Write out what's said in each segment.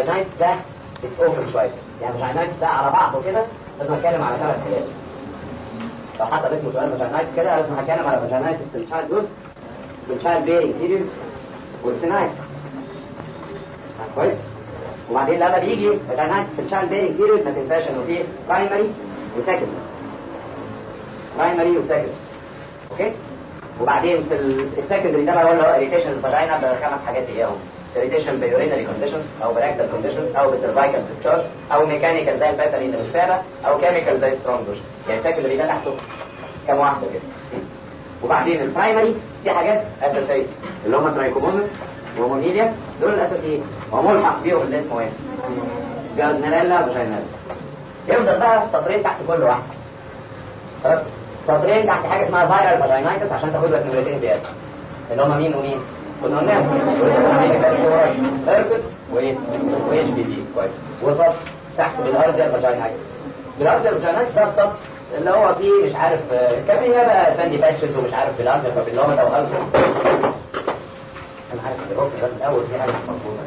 فاجينايتس ده اتس اوبن شويه يعني فاجينايتس ده على بعضه كده لازم اتكلم على ثلاث حاجات لو حصل اسمه سؤال فاجينايتس كده لازم اتكلم على فاجينايتس في الشايلد دول والشايلد بيرنج بيريود والسينايت كويس وبعدين لما بيجي فاجينايتس في الشايلد بيرنج بيريود ما تنساش انه في برايمري وسكندري برايمري وسكندري اوكي وبعدين في السكندري ده بقى اللي هو اريتيشن الفاجينا بخمس حاجات اياهم اريتيشن بيورينري كونديشنز او براكتال كونديشنز او بسيرفايكال ديسشارج او ميكانيكال زي الباسري اللي بالفعل او كيميكال زي سترونجوش يعني السكندري ده تحته كام واحده كده وبعدين البرايمري في حاجات اساسيه اللي هم ترايكومونس ومونيليا دول الاساسيين وملحق بيهم اللي اسمه ايه؟ جاردنيلا فاجينال يفضل بقى سطرين تحت كل واحد خلاص سطرين تحت حاجه اسمها فايرال فاجينايتس عشان تاخد لك نمرتين زياده اللي هم مين ومين؟ كنا قلناهم سيركس وايه؟ واتش بي دي كويس وسط تحت بالارزيال فاجينايتس بالارزيال فاجينايتس ده السطر اللي هو فيه مش عارف كم هي بقى ساندي باتشز ومش عارف بالارزيال فابيلوما او الفا انا عارف الروك ده الاول في حاجه مفهومه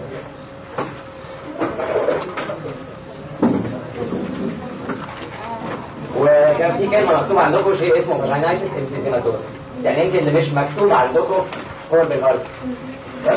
وكان في كلمه مكتوب عندكم شيء اسمه فاجينايتس انفيزيماتوس يعني يمكن اللي مش مكتوب عندكم هو بالارض بس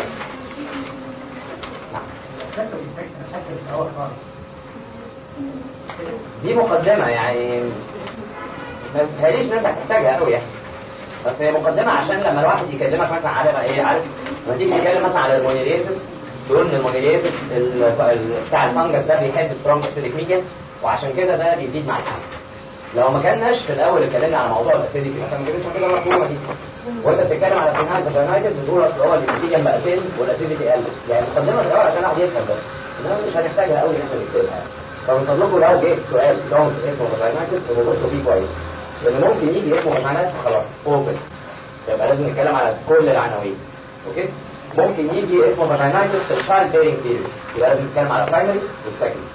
دي مقدمة يعني ما تهيأليش ان انت هتحتاجها قوي يعني بس هي مقدمة عشان لما الواحد يكلمك مثلا على ما ايه عارف لما تيجي تتكلم مثلا على المونيليسيس تقول ان المونيليسيس بتاع الفنجس ده بيحب سترونج اسيديك ميديا وعشان كده ده بيزيد مع الحمل لو ما كناش في الاول اتكلمنا على موضوع الاسيديك مثلا ما جبتش كده المفهومه دي وانت بتتكلم على فينال فاجينايتس بتقول اصل هو الاسيديك بقى فين والاسيديتي قل يعني مقدمه في الاول عشان الواحد يفهم بس انما مش هنحتاجها قوي ان انت تكتبها فمن فضلكم لو جه سؤال دونت اسمه فاجينايتس تبصوا فيه كويس لان ممكن يجي اسمه فاجينايتس خلاص اوبن يبقى لازم نتكلم على كل العناوين اوكي ممكن يجي اسمه فاجينايتس في الشايلد بيرنج بيريود يبقى لازم نتكلم على برايمري والسكندري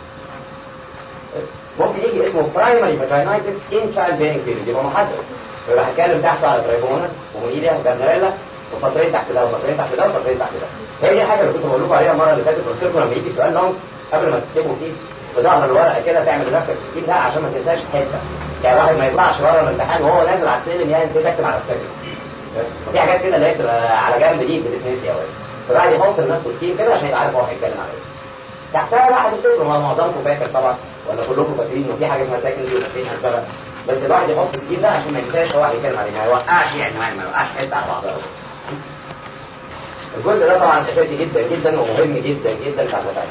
ممكن يجي اسمه برايمري فاجينايتس ان شايلد بيرنج بيريود يبقى محدد يبقى هتكلم تحته على ترايبونس وميليا وجارنيلا وسطرين تحت ده وسطرين تحت ده وسطرين تحت ده هي دي الحاجه اللي كنت بقول لكم عليها المره اللي فاتت قلت لكم لما يجي سؤال لونج قبل ما تكتبوا فيه في ظهر الورقه كده تعمل لنفسك تسجيل ده عشان ما تنساش حته يعني واحد ما يطلعش بره الامتحان وهو نازل على السلم يعني نسيت اكتب على السجل في حاجات كده اللي هي بتبقى على جنب دي بتتنسي قوي فالواحد يحط لنفسه سكين كده عشان يبقى عارف هو هيتكلم على ايه تحتها بقى هتفتكروا ما معظمكم فاكر طبعا ولا كلكم فاكرين انه في حاجه اسمها سكندري وفاكرين هنسبه بس الواحد يحط سكين ده عشان ما ينساش هو هيتكلم عليه ما يوقعش عنوان ما يوقعش حته على بعضها الجزء ده طبعا اساسي جدا جدا ومهم جدا جدا في العمليه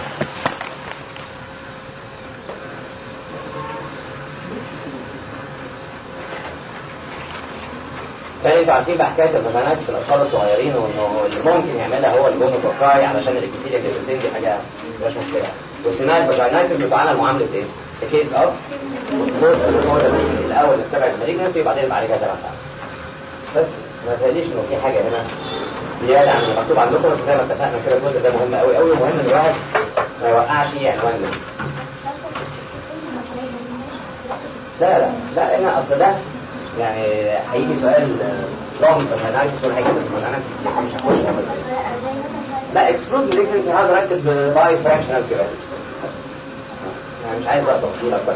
كان انتوا عارفين بقى حكايه الفاجينات في الاطفال الصغيرين وانه اللي ممكن يعملها هو الجونوكوكاي علشان الابيثيليا جلوتين دي حاجه مش مشكله والسينال فاجينايتس بتتعامل معامله ايه؟ كيس اوف بوست هو ده الاول نتبع المالجنسي وبعدين بعد كده تبع بس ما تهيأليش انه في حاجه هنا زياده عن اللي مكتوب عندكم بس زي ما اتفقنا كده الجزء ده مهم قوي قوي ومهم ان الواحد ما يوقعش عنوان ده لا لا لا هنا اصل ده يعني هيجي سؤال لونج فاجينايتس ولا هيجي فاجينايتس مش هخش لا اكسكلود مالجنسي هذا ركز باي فراكشنال كده يعني مش عايز بقى تفصيل اكتر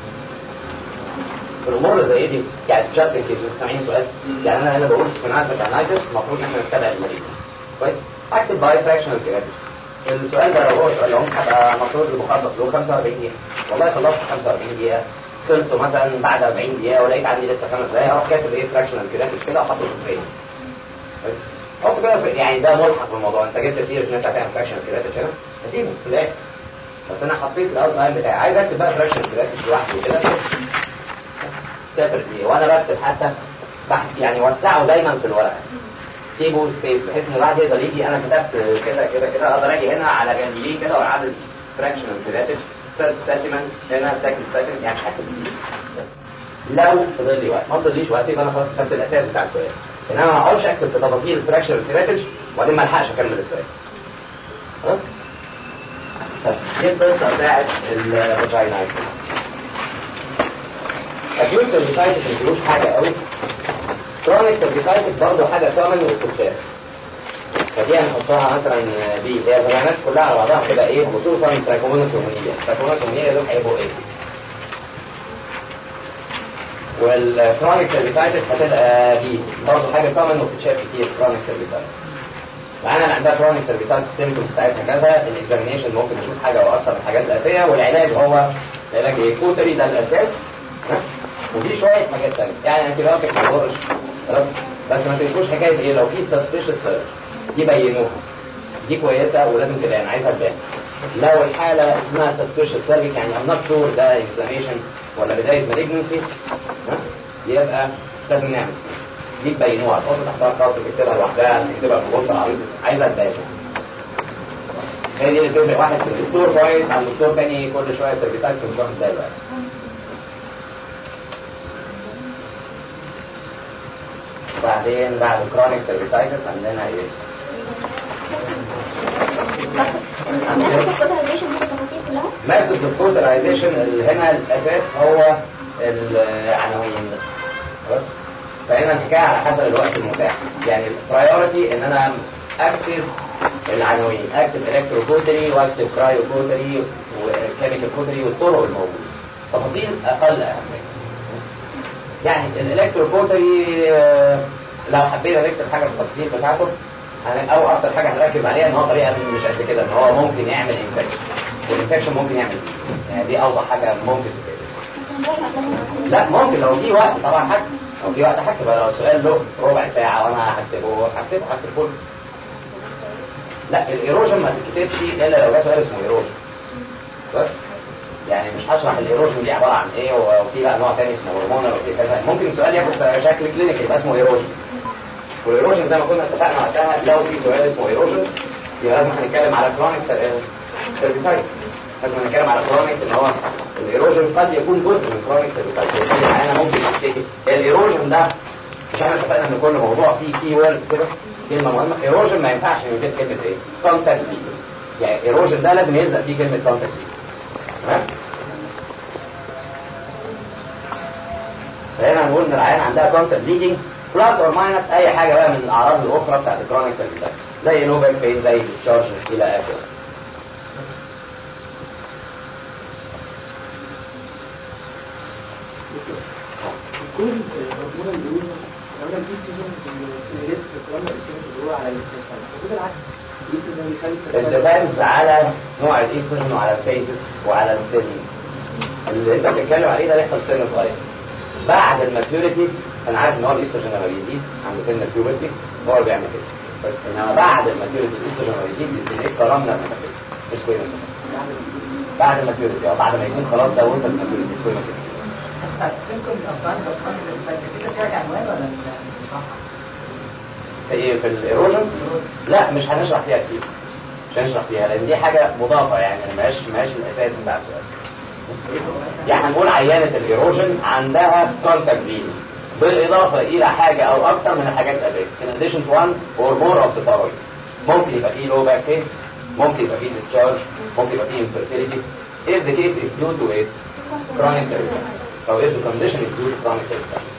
في الامور اللي زي دي يعني جاست ان كيس سامعين سؤال يعني انا هنا بقول صناعه فاجينايتس المفروض ان احنا نتبع المريض كويس اكتب باي فراكشنال كده السؤال ده لو هو سؤال لونج هبقى المفروض المخصص له 45 دقيقه والله خلصت 45 دقيقه خلصوا مثلا بعد 40 دقيقه ولقيت عندي لسه خمس دقايق اروح كاتب ايه فراكشنال كريدت كده واحطه في الفريم حط كده يعني ده ملحق في الموضوع انت جبت سيره ان انت هتعمل فراكشنال كريدت هنا اسيبه في الاخر بس انا حطيت الاوت لاين بتاعي عايز اكتب بقى فراكشنال كريدت لوحده كده سافر دي وانا بكتب حتى يعني وسعه دايما في الورقه سيبه سبيس بحيث ان الواحد يقدر يجي انا كتبت كده كده كده اقدر اجي هنا على جنبين كده واعدل فراكشنال كريدت فيرست سبيسيمن هنا سكند سبيسيمن يعني مش هكتب لو فضل لي وقت ما فضليش وقت يبقى انا خلاص كتبت الاساس بتاع السؤال انما ما اقعدش اكتب في تفاصيل الفراكشن والكراتج وبعدين ما الحقش اكمل السؤال خلاص دي القصه بتاعت الفاجينايتس اكيوت سيرفيسايتس ما فيهوش حاجه قوي كرونيك سيرفيسايتس برضه حاجه كومن وبتتشاف فدي هنحطها مثلا بي هي الفيروسات كلها على بعضها كده ايه خصوصا تراكمونس هومونية تراكمونس هومونية دول هيبقوا ايه والكرونيك سيرفيسايتس هتبقى بي برضه حاجه كومن وبتتشاف كتير كرونيك سيرفيسايتس العيان اللي عندها كرونيك سيرفيسايتس السيمبتومز بتاعتها كذا الاكزامينيشن ممكن نشوف حاجه او اكتر من الحاجات الاساسيه والعلاج هو العلاج ايه كوتري ده الاساس ها؟ وفي شويه حاجات ثانيه يعني انتي بايوتيك ما يضرش خلاص بس ما تنسوش حكايه ايه لو في سسبيشس دي بينوها دي كويسه ولازم تبان عايزها تبان لو الحاله اسمها سسبيشس سيرفيس يعني ام نوت شور ده اكزامينيشن ولا بدايه مالجنسي يبقى لازم نعمل دي تبينوها تحط تحتها خط تكتبها لوحدها تكتبها في بوست عريض عايزها تبان هي دي اللي بتفرق واحد في الدكتور كويس عن دكتور تاني كل شويه سيرفيسات في مش واخد باله يعني. وبعدين بعد كرونيك سيرفيسايتس عندنا ايه؟ ماثود الكوترايزيشن اللي هنا الاساس هو العناوين خلاص فهنا الحكايه على حسب الوقت المتاح يعني البرايورتي ان انا اكتب العناوين اكتب الكترو كوتري واكتب كرايو كوتري وكيميكال كوتري والطرق الموجوده تفاصيل اقل اهميه يعني الالكترو كوتري لو حبينا نكتب حاجه في التفاصيل بتاعته او اكتر حاجه هنركز عليها ان هو طريقه مش قد كده ان هو ممكن يعمل انفكشن والانفكشن ممكن يعمل يعني دي اوضح حاجه ممكن تتكتب لا ممكن لو في وقت طبعا حاجه لو في وقت هكتب لو السؤال له ربع ساعه وانا هكتبه هكتبه هكتب كله لا الايروجن ما تتكتبش الا لو جه سؤال اسمه ايروجن بس يعني مش هشرح الايروجن دي عباره عن ايه وفي بقى نوع تاني اسمه هرمونال وفي كذا ممكن السؤال ياخد شكل كلينيكي يبقى اسمه ايروجن والايروجن زي ما كنا اتفقنا وقتها لو في سؤال اسمه ايروجن يبقى لازم هنتكلم على كرونيك سيرفيسايتس لازم نتكلم على كرونيك ان هو الايروجن قد يكون جزء من كرونيك سيرفيسايتس يعني انا ممكن اشتكي الايروجن ده مش احنا اتفقنا ان كل موضوع فيه كي وورد كده كلمه مهمه ايروجن ما ينفعش يوجد كلمه ايه كونتاكت يعني ايروجن ده لازم يلزق فيه كلمه كونتاكت تمام فهنا هنقول ان العيان عندها كونتاكت بليدنج بلس اور ماينس اي حاجه بقى من الاعراض الاخرى بتاعت الكرونيك سيرفيسايتس زي نوبل بين زي ديسشارج الى اخره كل الهرمون اللي بيقولوا لو انا جبت مثلا الريسك ولا اللي هو على الاستيفان وكده العكس الاستيفان بيخلي الديبندز على نوع الايستروجين وعلى الفيسز وعلى السن اللي انت بتتكلم عليه ده بيحصل سن صغير بعد الماتيوريتي انا عارف ان هو الايستروجين لما بيزيد عند سن البيوبرتي هو اللي بيعمل كده بس انما بعد الماتيوريتي الايستروجين لما بيزيد بيزيد ايه كرامنا مش كويس بعد الماتيوريتي او بعد ما يكون خلاص ده وصل الماتيوريتي مش كويس في ايه في الايروجن لا مش هنشرح فيها كتير مش هنشرح فيها لان دي حاجه مضافه يعني ماهيش ماهيش الاساس بتاع السؤال يعني هنقول عيانه الايروجن عندها كونتاكت بليدنج بالاضافه الى حاجه او اكثر من الحاجات الاساسيه in addition to one or more of the thyroid ممكن يبقى فيه low back pain ممكن يبقى فيه discharge ممكن يبقى فيه infertility if the case is due to a chronic cervicitis او if the condition is due to chronic cervicitis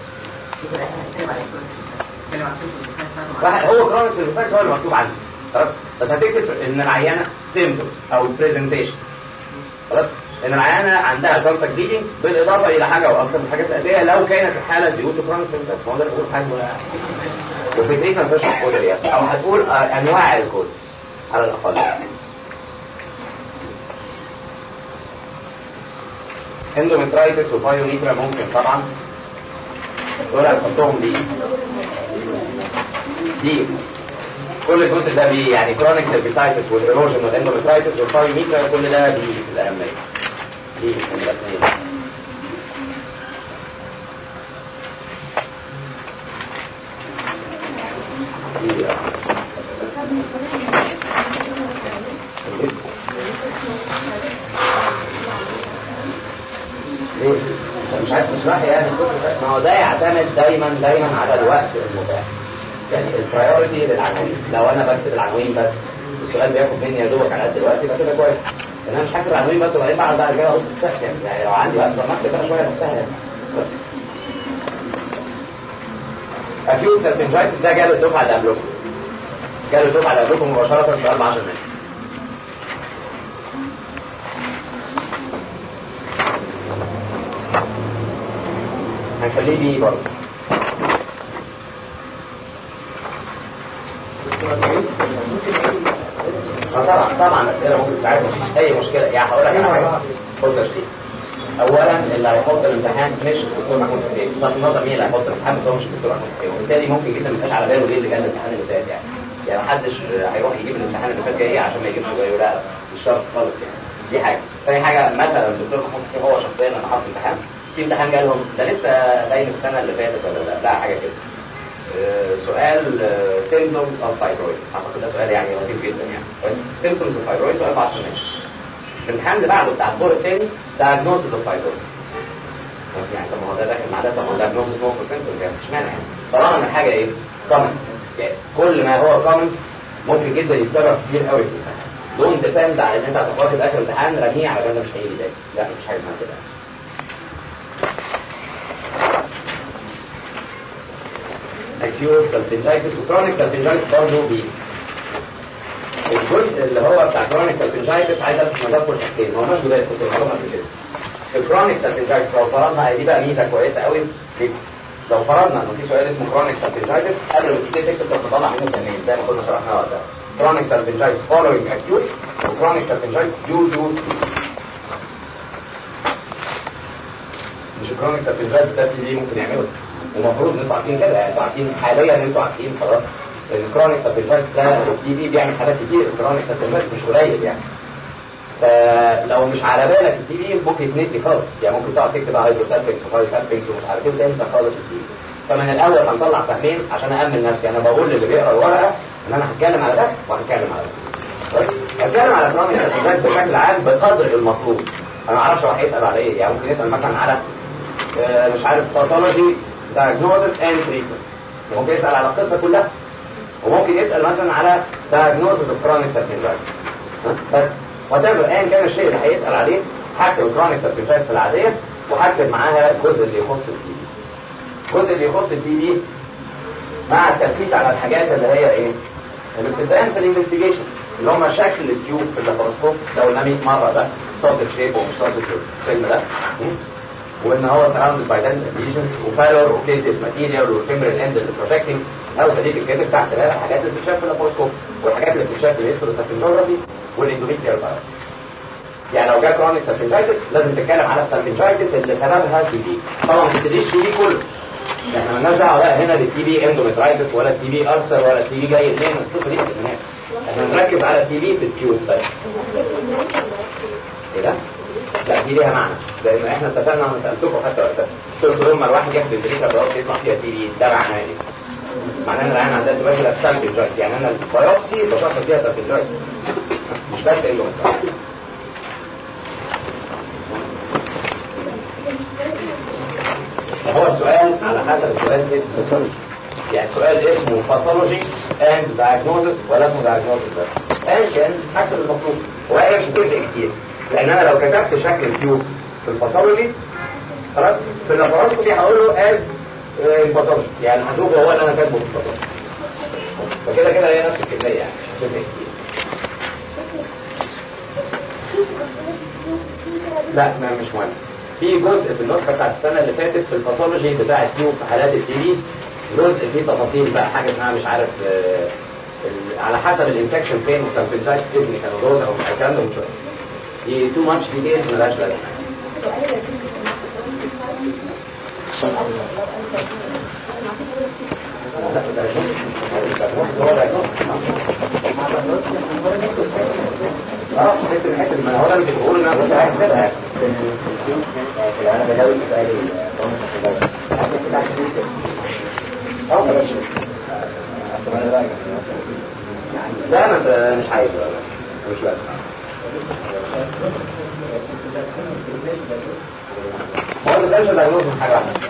واحد هو كرونيك سيرفيسايتس هو اللي مكتوب عندي خلاص بس هتكتب ان العيانه سيمبتوم او برزنتيشن خلاص ان العيانه عندها كونتاكت بليدنج بالاضافه الى حاجه او اكثر من الحاجات الاساسيه لو كانت الحاله ديو تو كرونيك سيرفيسايتس ما اقدر اقول حاجه ولا وفي التريتمنت ما تشرح كود يعني او هتقول انواع الكود على الاقل اندومترايتس وبايونيترا ممكن طبعا دول هنحطهم دي دي كل الجزء ده بي يعني كرونيك سيرفيسايتس والايروجن والاندومترايتس والبايوميترا كل ده بي في الاهميه دي من الاثنين دي ليه؟ مش عارف تشرح يعني ما هو ده يعتمد دايما دايما على الوقت المتاح يعني البرايورتي للعناوين لو انا بكتب العناوين بس السؤال بياخد مني يا دوبك على قد الوقت يبقى كده كويس انا مش هكتب العناوين بس وبعدين بعد بعد كده اقول يعني يعني لو عندي وقت ما اكتب بقى شويه مستاهل اكيوت سيرفنجايتس ده جاب الدفعه اللي قبلكم جاله دفعه على قبلكم مباشره في اربع 10 دقايق هنخليه بيه برضه اه طبعا طبعا اسئله ممكن تعرف مفيش اي مشكله يعني هقول لك على حاجه بص يا شريف اولا اللي هيحط الامتحان مش الدكتور محمود حسين بغض النظر مين اللي هيحط الامتحان بس هو مش الدكتور محمود حسين وبالتالي ممكن جدا ما يبقاش على باله ليه اللي جاب الامتحان اللي فات يعني يعني محدش هيروح يجيب الامتحان اللي فات جاي عشان ما يجيبش زيه لا مش شرط خالص يعني دي حاجه ثاني حاجه مثلا الدكتور محمود حسين هو شخصيا لما حط امتحان في امتحان جالهم ده لسه باين السنه اللي فاتت ولا لا لا حاجه كده آه، سؤال سيمبتومز اوف فايبرويد اعتقد ده سؤال يعني لطيف جدا يعني سيمبتومز اوف فايبرويد سؤال ب 10 ماشي الامتحان اللي بعده بتاع الدور الثاني diagnosis اوف فايبرويد يعني طب ما هو ده داخل مع ده طب ما هو diagnosis هو سيمبتومز يعني مش مانع يعني طالما ان الحاجه ايه كومن يعني كل ما هو كومن ممكن جدا يتكرر كتير قوي في الامتحان دون ديبند على ان انت هتاخد في اخر الامتحان رميه على جنب مش هيجي تاني لا مفيش حاجه اسمها كده acute salpingitis وchronic salpingitis برضه بي الجزء اللي هو بتاع chronic salpingitis عايز الفت نظركم لحاجتين ما هوش بدايه كنت بقولهم قبل كده الكرونيك salpingitis لو فرضنا دي بقى ميزه كويسه قوي فيكم. لو فرضنا انه في سؤال اسمه chronic salpingitis قبل ما تبتدي تكتب تروح تطلع منه سنين زي ما كنا شرحناها وقتها chronic salpingitis following acute وchronic salpingitis due to مش الكرونيك سالفنجايتس ده في ممكن يعمله المفروض ان انتوا عارفين كده يعني انتوا عارفين حاليا ان انتوا عارفين خلاص الكرونيك سالفنجايتس ده التي بي بيعمل حاجات كتير الكرونيك سالفنجايتس مش قليل يعني فلو مش على بالك التي بي ممكن يتنسي خالص يعني ممكن تقعد تكتب هايدروسالفنكس وهايدروسالفنكس ومش عارف ايه وتنسى خالص التي بي فمن الاول هنطلع سهمين عشان امن نفسي انا بقول للي بيقرا الورقه ان انا هتكلم على ده وهتكلم على ده طيب؟ هتكلم على كرونيك سالفنجايتس بشكل عام بقدر المطلوب انا ما اعرفش هو هيسال على ايه يعني ممكن يسال مثلا على آه، مش عارف باثولوجي diagnosis and treatment ممكن يسأل على القصة كلها وممكن يسأل مثلا على diagnosis of chronic salpingitis ها؟ بس whatever ايا كان الشيء اللي هيسأل عليه هكتب chronic salpingitis العادية وهكتب معاها الجزء اللي يخص التي بي الجزء اللي يخص التي بي مع التركيز على الحاجات اللي هي ايه اللي بتتبان في الانفستيجيشن اللي هم شكل التيوب في اللاباروسكوب لو قلنا 100 مره ده صوت شيب ومش صوت الفيلم ده وان هو surrounded by dense lesions وفالور وكيسيس ماتيريال والفيمرال اند اللي بروجكتنج او خليك الكاتب تحت بقى الحاجات اللي بتتشاف في اللاباروسكوب والحاجات اللي بتتشاف في الهيستروسافنجوجرافي والاندوميتريال فايروس يعني لو جاء كرونيك سافنجايتس لازم تتكلم على السافنجايتس اللي سببها تي بي طبعا ما تبتديش تي بي كله احنا مالناش دعوه بقى هنا بالتي بي اندوميترايتس ولا التي بي ارثر ولا التي بي جاي منين القصه دي ما احنا بنركز على التي بي في الكيوت بس ايه ده؟ لا دي ليها معنى لان احنا اتفقنا انا سالتكم حتى وقتها قلت لهم لما الواحد ياخد البريكه براوس يطلع فيها تي بي ده معناه ايه؟ معناه ان العين عندها تبقى سالفنج جوينت يعني انا البيوبسي بشخص فيها سالفنج جوينت مش بس اندوميترايتس هو السؤال على حسب السؤال اسمه يعني سؤال اسمه باثولوجي اند diagnosis ولا اسمه diagnosis بس ايا كان حسب المطلوب وهي مش هتفرق كتير لان انا لو كتبت شكل التيوب في الباثولوجي خلاص في اللابوراتوري هقول له از الباثولوجي يعني هشوفه هو اللي انا كاتبه في الباثولوجي فكده كده هي نفس الكميه يعني مش هتفرق كتير لا ما مش مهم في جزء في النسخه بتاعت السنه اللي فاتت في الباثولوجي بتاع التيوب في حالات التي بي جزء فيه تفاصيل بقى حاجه اسمها مش عارف آه، ال- على حسب الانفكشن فين وسامبلتايز تكنيكال ودوز او مش عارف الكلام ده مش مهم. دي تو ماتش ديتيلز مالهاش لازمه لا، ده diagnosis. هو diagnosis. اه حته الحته ما هو انا كنت بقول ان انا كنت عايز كده انا بجاوب سؤال اه بلاش لا انا ب- مش عايز ولا مش لازم هو اللي ده مش diagnosis من حاجه واحده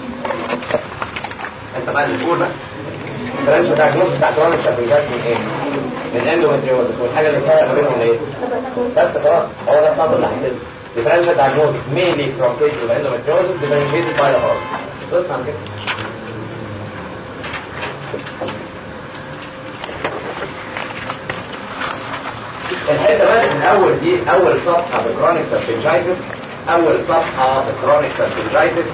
انت بقى اللي تقول بقى البرانش بتاع الجنوز بتاع كرونيك سابيجات من ايه؟ من اندومتريوزس والحاجه اللي فيها ما بينهم ايه؟ بس خلاص هو ده السطر اللي هيتم differential diagnosis mainly from cases of endometriosis differentiated by the heart خلصنا عن كده الحته بقى من اول دي اول صفحه في كرونيك سبتنجايتس اول صفحه في كرونيك سبتنجايتس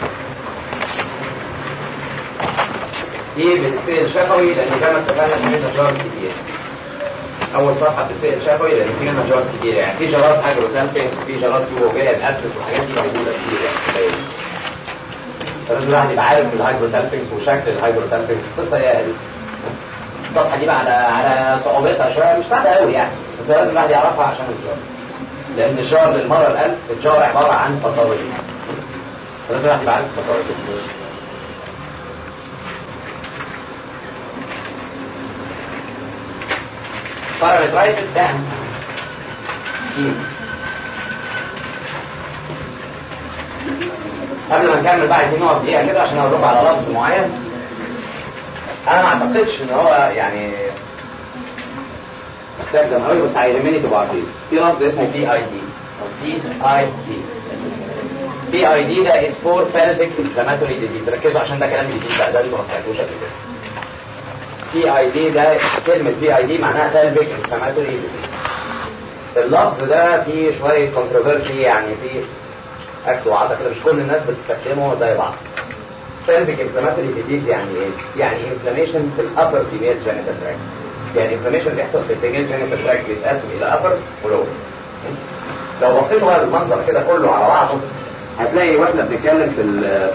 دي بتتسال شفوي لان زي ما اتفقنا في منها جارز كتير اول صفحه بتتسال شفوي لان في منها جارز كتير يعني في جارات هايدروسالفين في جارات يوروبيا الابسس والحاجات دي موجوده كتير يعني لازم الواحد يبقى عارف الهايدروسالفينز وشكل الهايدروسالفينز القصه هي دي الصفحه دي بقى على على صعوبتها شويه مش صعبه قوي يعني بس لازم الواحد يعرفها عشان الجار لان الجار للمره الالف الجار عباره عن باثولوجي لازم الواحد يبقى عارف الباثولوجي بارامترايتس ده سين قبل ما نكمل بقى عايزين نقف دقيقه كده عشان اقول لكم على لفظ معين انا ما اعتقدش ان هو يعني محتاج ده قوي بس هيهمني تبقوا عارفين في لفظ اسمه بي اي دي بي اي دي بي اي دي ده از فور pelvic inflammatory disease ركزوا عشان ده كلام جديد بقى ده انتوا ما سمعتوش قبل كده بي اي دي ده كلمه بي اي دي معناها pelvic inflammatory disease اللفظ ده فيه شويه controversy يعني فيه اكل وعطا كده مش كل الناس بتستخدمه زي بعض pelvic inflammatory disease يعني ايه؟ يعني inflammation في الابر female genital tract يعني inflammation بيحصل في الفيميل genital tract بيتقسم الى upper ولور لو بصيتوا بقى المنظر كده كله على بعضه هتلاقي واحنا بنتكلم في ال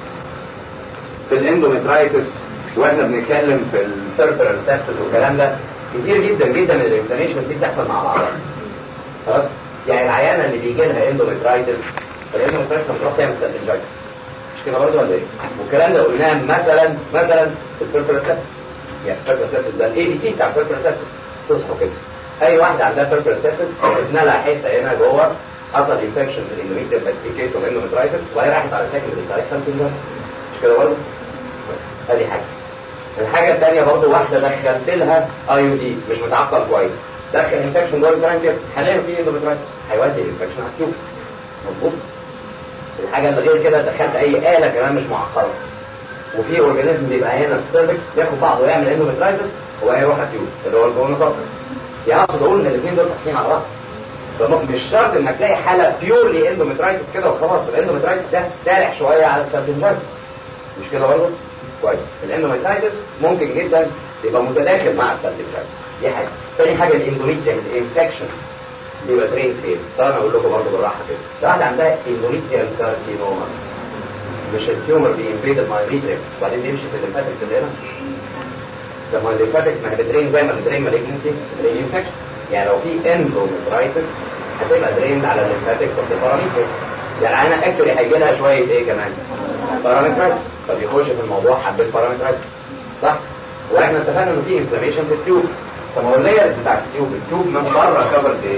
في الاندومترايتس واحنا بنتكلم في البيربرال سابسس والكلام ده كتير جدا جدا من الانفلاميشن دي بتحصل مع بعضها خلاص يعني العيانه اللي بيجي لها اندومترايتس الاندومترايتس بتروح تعمل سابنجايتس مش كده برضه ولا ايه؟ والكلام ده قلناه مثلا مثلا في البيربرال سابسس يعني البيربرال سابسس ده الاي بي سي بتاع البيربرال سابسس تصحوا كده اي واحده عندها بيربرال سابسس ابنها لها حته هنا جوه حصل انفكشن في الاندوميتريوم في كيس اوف اندومترايتس وهي راحت على سكندري بتاع سامبنجايتس مش كده برضه؟ ادي حاجه الحاجة الثانية برضه واحدة دخلت لها اي يو دي مش متعقل كويس دخل انفكشن جوه البرانكياس حاليا في اندومترايتس هيودي الانفكشن على التيوب مظبوط الحاجة اللي غير كده دخلت اي آلة كمان مش معقلة وفي اورجانيزم بيبقى هنا في السيرفكس ياخد بعضه ويعمل اندومترايتس وهيروح على التيوب اللي هو الجونوكوكس يعني اقصد اقول ان الاثنين دول فاتحين على بعض فممكن مش شرط انك تلاقي حالة بيورلي اندومترايتس كده وخلاص الاندومترايتس ده سارح شوية على السيرفنجايتس مش كده برضه؟ كويس الاندوميترايتس ممكن جدا يبقى متداخل مع السبتيكرايتس دي حاجه ثاني حاجه الاندوميتريم الانفكشن بيبقى درين فين طبعا اقول لكم برضه بالراحه كده لو واحده عندها اندوميتريم كارسينوما مش التيومر بينفيد المايوميتريم وبعدين بيمشي في الليمفاتكس اللي هنا لما الليمفاتكس ما هي بتدرين زي ما بتدرين مالجنسي بتدرين انفكشن يعني لو في اندوميترايتس هتبقى درين على الليمفاتكس اوف الباراميتريم يعني انا اكشولي هيجي لها شويه ايه كمان بارامترايتس فبيخش في الموضوع حبه بارامترايتس صح واحنا اتفقنا ان في انفلاميشن في التيوب طب هو اللاير بتاع التيوب التيوب من بره كفرد ايه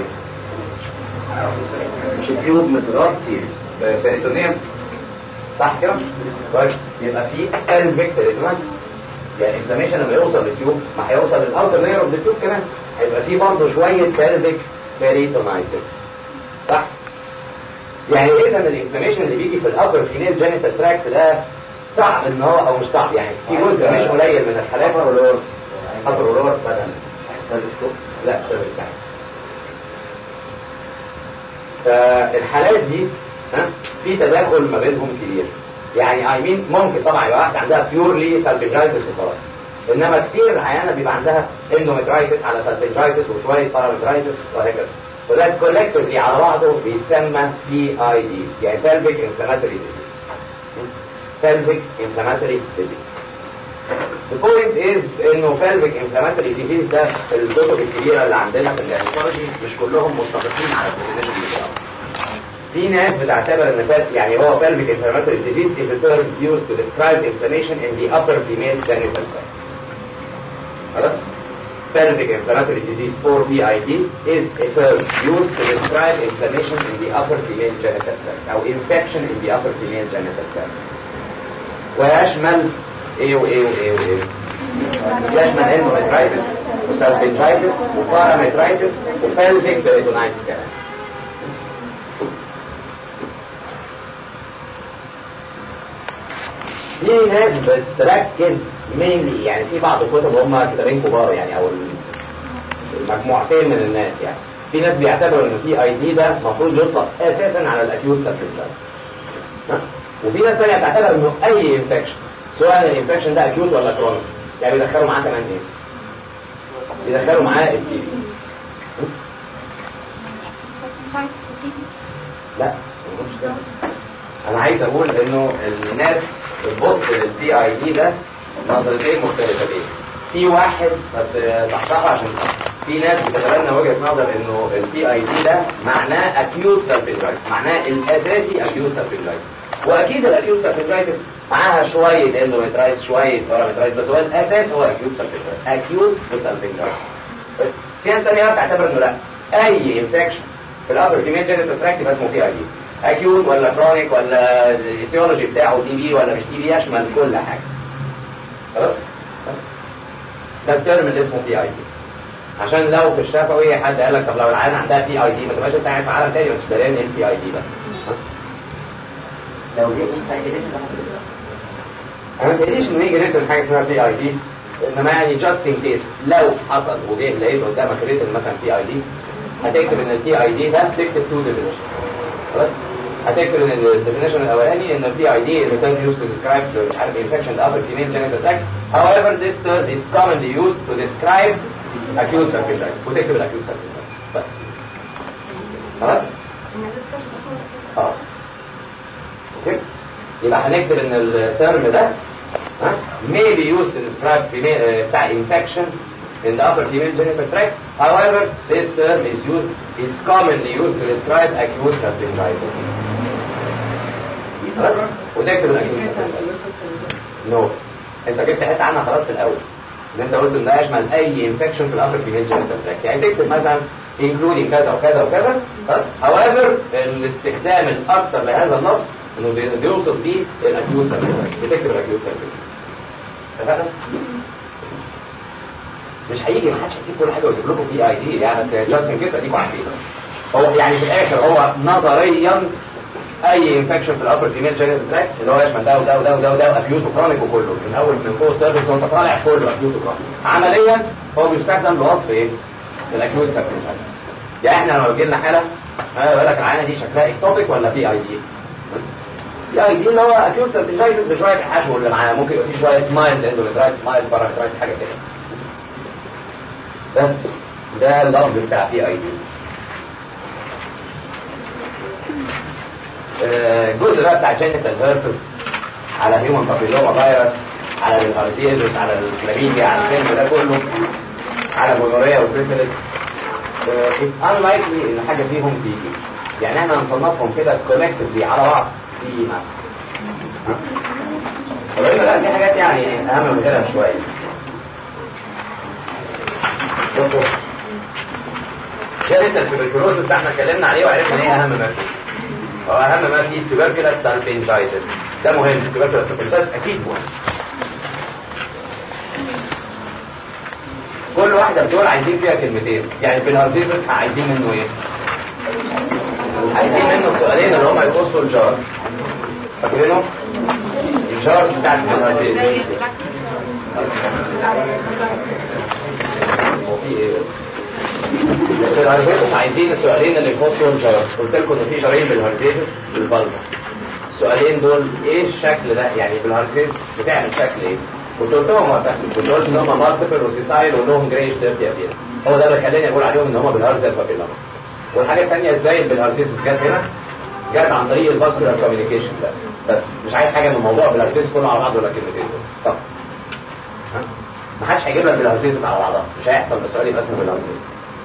مش التيوب متغطي ببريتونيوم صح كده كويس يبقى في الفيك بريتونيوم يعني انفلاميشن لما يوصل للتيوب ما هيوصل للاوتر لاير اوف التيوب كمان هيبقى في برضه شويه بيرفيك بريتونايتس صح يعني اذا الانفلاميشن اللي بيجي في الابر فينيل جينيتال تراكت ده صعب ان هو او مش صعب يعني في جزء مش قليل من الحالات ابر ابر ولور بدل لا سبب تحت فالحالات دي ها في تداخل ما بينهم كبير يعني اي مين ممكن طبعا يبقى واحده عندها بيورلي سالفيجايتس وخلاص انما كتير احيانا بيبقى عندها اندومترايتس على سالفيجايتس وشويه بارامترايتس وهكذا وده كولكتيفلي على بعضه بيتسمى بي اي دي يعني pelvic inflammatory disease pelvic inflammatory disease The point is انه pelvic inflammatory disease ده الكتب الكبيره اللي عندنا في الجينيكولوجي مش كلهم متفقين على الديفينيشن بتاعه في ناس بتعتبر ان فال يعني هو pelvic inflammatory disease is a term used to describe inflammation in the upper female genital tract خلاص pelvic inflammatory disease or PID is a term used to describe inflammation in the upper female genital tract أو infection in the upper female genital tract ويشمل ايه وايه وايه وايه يشمل اندومترايتس وسالفنجايتس وبارامترايتس وبلفيك بريتونايتس كمان في ناس بتركز mainly يعني في بعض الكتب هم كتابين كبار يعني او مجموعتين من الناس يعني في ناس بيعتبروا ان في اي دي ده المفروض يطلق اساسا على الاكيوت سيرفيلايتس وفي ناس ثانيه بتعتبر انه اي انفكشن سواء الانفكشن ده اكيوت ولا كرونيك يعني بيدخلوا معاه كمان ايه؟ بيدخلوا معاه التي لا ما بقولش كده انا عايز اقول انه الناس بتبص للبي اي دي ده نظرتين مختلفتين في واحد بس صحصحها عشان في ناس بتتبنى وجهه نظر انه البي اي دي ده معناه اكيوت سيرفيلايتس معناه الاساسي اكيوت سيرفيلايتس واكيد الاكيوت سيرفيلايتس معاها شويه اندومترايتس شويه بارامترايتس بس هو الاساس هو اكيوت سيرفيلايتس اكيوت سيرفيلايتس في ناس ثانيه بتعتبر انه لا اي انفكشن في الابر فيميل جينيتال تراكت يبقى اسمه بي اي دي اكيوت ولا كرونيك ولا الايتيولوجي بتاعه دي بي ولا مش دي بي يشمل كل حاجه خلاص ده الترم اللي اسمه بي اي دي عشان لو في الشفوي حد قال لك طب لو العيان عندها بي اي دي ما تبقاش انت قاعد في عالم تاني مش دارين ايه البي اي دي ده لو جه انت انا ما تقوليش انه يجي ريتن حاجه اسمها بي اي دي انما يعني جاست ان كيس لو حصل وجه لقيت قدامك ريتن مثلا بي اي دي هتكتب ان البي اي دي ده تكتب تو ديفينيشن خلاص هتكتب ان الديفينيشن الاولاني ان البي اي دي is a term used to describe the مش عارف infection of upper female genital tract however this term is commonly used to describe acute circumcision وتكتب الاكيوت circumcision بس خلاص اه اوكي يبقى هنكتب ان الترم ده ها may be used to describe female uh, بتاع infection in the upper female genital tract. However, this term is used is commonly used to describe acute sarcoiditis. خلاص؟ وتكتب الاكيوت نو انت جبت حته عنها خلاص في الاول ان انت قلت ان ده يشمل اي انفكشن في الابر فيميل جينيتال تراكت يعني تكتب مثلا including كذا وكذا وكذا خلاص however الاستخدام الاكثر لهذا اللفظ انه بي- بيوصف بيه الاكيوت سيرفيس بتكتب الاكيوت سيرفيس اتفقنا؟ مش هيجي ما حدش هيسيب كل حاجه ويجيب لكم بي اي دي يعني بس جاست ان كيس اديكم عارفين هو يعني في الاخر هو نظريا اي انفكشن في الابر فيميل جينيتال تراكت اللي هو يشمل ده وده وده وده وده اكيوت وكرونيك وكله من اول من فوق السيرفيس وانت طالع كله اكيوت وكرونيك عمليا هو بيستخدم لوصف ايه؟ الاكيوت سيرفيس يعني احنا لما بيجي لنا حاله انا بقول لك العينه دي شكلها اكتوبيك ولا بي اي دي؟ بي اي دي اللي هو اكيوت سيرفيس بشويه الحشو اللي معاه ممكن يبقى فيه شويه مايلد اندوميترايتس مايلد بارامترايتس حاجه كده بس ده اللفظ بتاع بي اي دي الجزء بقى بتاع جينيتال هيربس على هيومن بابيلوما فيروس على الهارسيزس على الكلاميديا على الفيلم ده كله على جونوريا وسيفيلس اتس unlikely ان حاجه فيهم تيجي يعني احنا هنصنفهم كده كولكتفلي على بعض في مثلا ولكن لا في حاجات يعني اهم من كده شويه بصوا جانت التبركلوز اللي احنا اتكلمنا عليه وعرفنا ايه اهم ما فيه هو اهم ما فيه تبركلس سالفينجايتس ده مهم تبركلس سالفينجايتس اكيد مهم كل واحده من دول عايزين فيها كلمتين يعني في الهارسيسس عايزين منه ايه عايزين منه السؤالين اللي هم يخصوا الجار فاكرينه الجار بتاعت الهارسيسس وفي ايه في الهارفيتس عايزين السؤالين اللي يخصوا الجرس قلت لكم ان في جرين بالهارفيتس بالبلبة السؤالين دول ايه الشكل ده يعني بالهارفيتس بتعمل شكل ايه كنت قلت لهم وقتها كنت قلت ان هم مالتيبل وسيسايل ولهم جريش ديرتي ابيض هو ده اللي خلاني اقول عليهم ان هم بالهارفيتس بابيلوما والحاجه الثانيه ازاي بالهارفيتس جت هنا جت عن طريق الفاسكولار كوميونيكيشن ده بس مش عايز حاجه من الموضوع بالهارفيتس كله على بعض ولا كلمتين دول طب ها؟ ما حدش هيجيب لك بالهارفيتس على بعضها مش هيحصل السؤال يبقى اسمه بالهارفيتس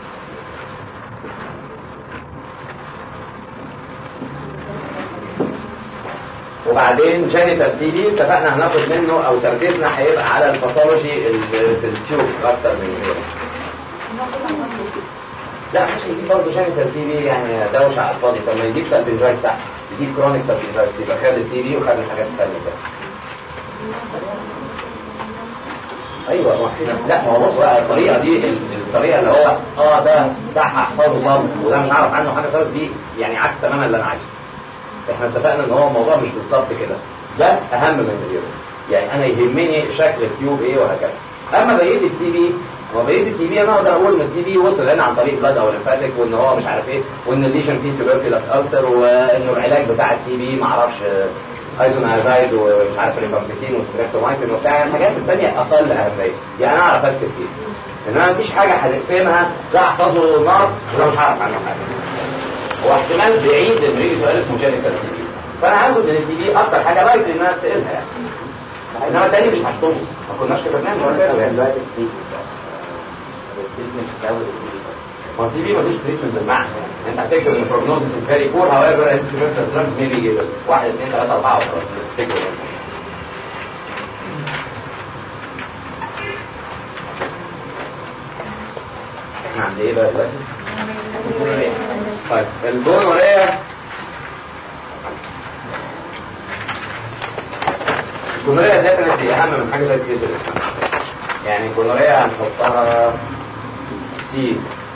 وبعدين جينيتال تي بي اتفقنا هناخد منه او تركيزنا هيبقى على الباثولوجي اللي في التيوب اكتر من كده لا مش هيجيب برضه جينيتال تي بي يعني دوشه على الفاضي طب ما يجيب سالفنجايتس احسن يجيب كرونيك سالفنجايتس يبقى خد التي بي وخد الحاجات الثانيه كده ايوه ما احنا- لا ما هو بص بقى الطريقه دي ال- الطريقه اللي هو اه ده ده هحفظه صم وده مش عارف عنه حاجه خالص دي يعني عكس تماما اللي انا عايزه احنا اتفقنا ان هو الموضوع مش بالظبط كده ده اهم من غيره يعني انا يهمني شكل التيوب ايه وهكذا اما بقيه التي بي هو بقيه التي بي انا اقدر اقول ان التي بي وصل هنا عن طريق بلاد او لمفاتك وان هو مش عارف ايه وان الليشن فيه تبركلس السر وانه العلاج بتاع التي بي ما اعرفش ايزونازايد ومش عارف ريفامبيسين وستريبتومايسين وبتاع الحاجات الثانيه اقل اهميه يعني انا اعرف اكتب فيها انما مفيش حاجه هنقسمها لا احفظه النار ولا مش هعرف عنه حاجه هو احتمال بعيد ان يجي سؤال اسمه جينيتال تي بي فانا هاخد من التي بي اكتر حاجه لايك ان انا اسالها يعني انما التاني مش هشطبه ما كناش كتبناه من الاساس يعني ما التي بي ملوش تريتمنت بالمعنى انت هتكتب ان البروجنوزس فيري بور هاو ايفر انت دراجز ميبي جيفن 1 2 3 4 وخلاص تكتب احنا عند ايه بقى دلوقتي؟ طيب الجونوريا الجونوريا ده كانت هي اهم من حاجه زي السيفلس يعني الجونوريا هنحطها سي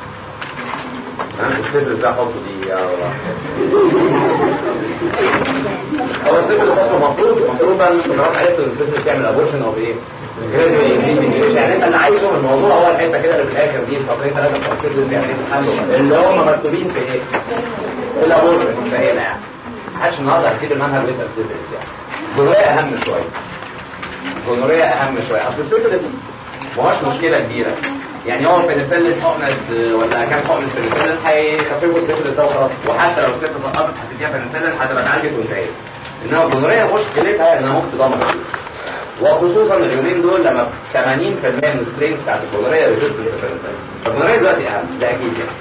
السيفلس ده حطه دي يا الله هو السيفلس اصلا مفروض المفروض بقى خلاص عرفت ان السيفلس بيعمل ابورشن او ايه يعني انت اللي عايزه من الموضوع هو الحته كده اللي في الاخر دي سطرين ثلاثه بتوع السيفلس يعني اللي هم مكتوبين في ايه؟ في الابورشن فهنا يعني محدش النهارده هيسيب المنهج ويسال السيفلس يعني جونوريا اهم شويه جونوريا اهم شويه اصل السيفلس ما هوش مشكله كبيره يعني هو البنسلين حقنه ولا كام حقنه بنسلين هيخففوا السيفلس ده وخلاص وحتى لو الست سقطت هتديها بنسلين هتبقى اتعالجت وانتهت انما الجونوريا مشكلتها انها ممكن تدمر وخصوصا اليومين دول لما 80% من السترينز بتاعت الجونوريا ريزيستنت للبنسلين فالجونوريا دلوقتي اهم ده اكيد يعني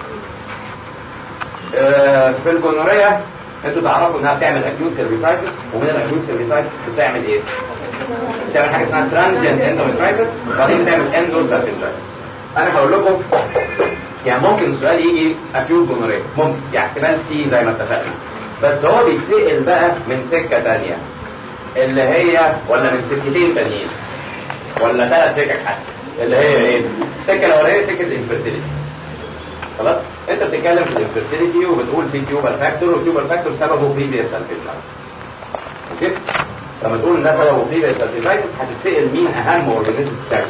آه في الجونوريا انتوا تعرفوا انها بتعمل اكيوت سيرفيسايتس ومن الاكيوت سيرفيسايتس بتعمل ايه؟ بتعمل حاجه اسمها ترانزيانت اندوميترايتس وبعدين بتعمل اندوسالفنجايتس انا هقول لكم يعني ممكن السؤال يجي اكيوت جونوريا ممكن يعني احتمال سي زي ما اتفقنا بس هو بيتسال بقى من سكه ثانيه اللي هي ولا من سكتين تانيين ولا ثلاث سكك حتى اللي هي ايه؟ السكه الاولانيه سكه الانفيرتيليتي خلاص انت بتتكلم في الانفيرتيليتي وبتقول في تيوبال فاكتور والتيوبال فاكتور سببه بريفيس سالفيتايتس اوكي لما تقول ان ده سببه بريفيس سالفيتايتس هتتسال مين اهم اورجانيزم بتاعك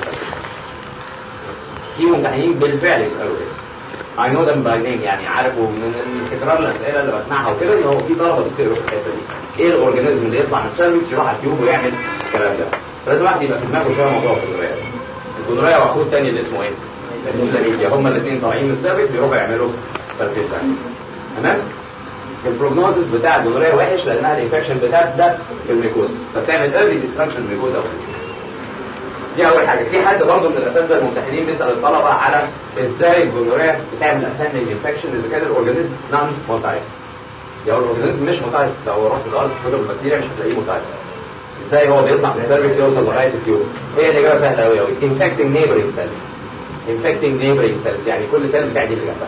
في ممتحنين بالفعل يسالوا كده I know them by name يعني عارفوا من تكرار الاسئله اللي بسمعها وكده ان هو في طلبه بيسالوا في الحته دي ايه الاورجانيزم اللي يطلع من السيرفيس يروح على التيوب ويعمل الكلام ده فلازم الواحد يبقى في دماغه شويه موضوع الجدريه الجدريه وعقود تاني اللي اسمه ايه؟ الجدريه هما الاثنين طالعين من السيرفيس بيروحوا يعملوا ترتيب تمام؟ البروجنوزس بتاع الجدريه وحش لانها الانفكشن بتبدا في الميكوز فبتعمل ايرلي ديستراكشن الميكوز او دي اول حاجه في حد برضه من الاساتذه الممتحنين بيسال الطلبه على ازاي الجونوريا بتعمل اسامي الانفكشن اذا كان الاورجانيزم نون موتايل لو الاورجانيزم مش موتايل لو رحت الارض تفضل البكتيريا مش هتلاقيه موتايل ازاي هو بيطلع من السيرفيس يوصل لغايه التيوب هي الاجابه سهله قوي قوي انفكتنج نيبرنج سيلز انفكتنج نيبرنج سيلز يعني كل سيل بتاعتي اللي جنبها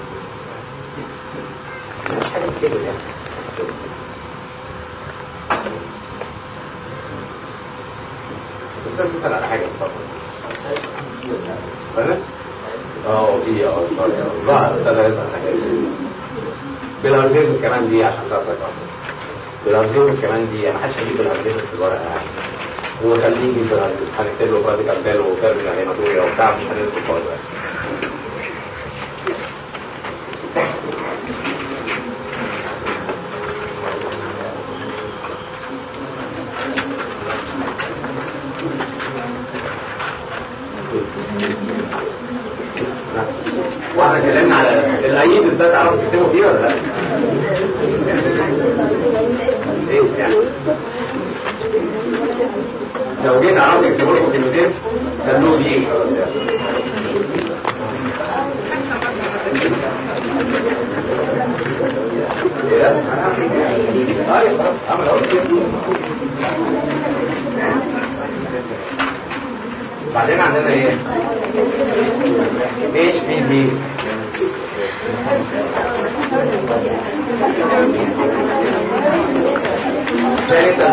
مش حاجه كده يعني بس تسأل على حاجة اتفضل فاهم؟ اه في اه ظهر ثلاثة حاجات بالارزيزس كمان دي عشان تعرف بالارزيزس كمان دي ما حدش هيجيب بالارزيزس في الورقة يعني هو خليه يجيب بالارزيزس هنكتب له براديكال بيلو وكيرمينال هيماتوريا وبتاع مش هنذكر خالص واحنا اتكلمنا على الايد ده تعرف تكتبه فيه ولا لا؟ ايه يعني؟ لو جيت عرفت تكتبوا لكم كلمتين خلوه دي ايه ده؟ طيب خلاص عمل اهو بعدين عندنا ايه اتش بي بي جينيتال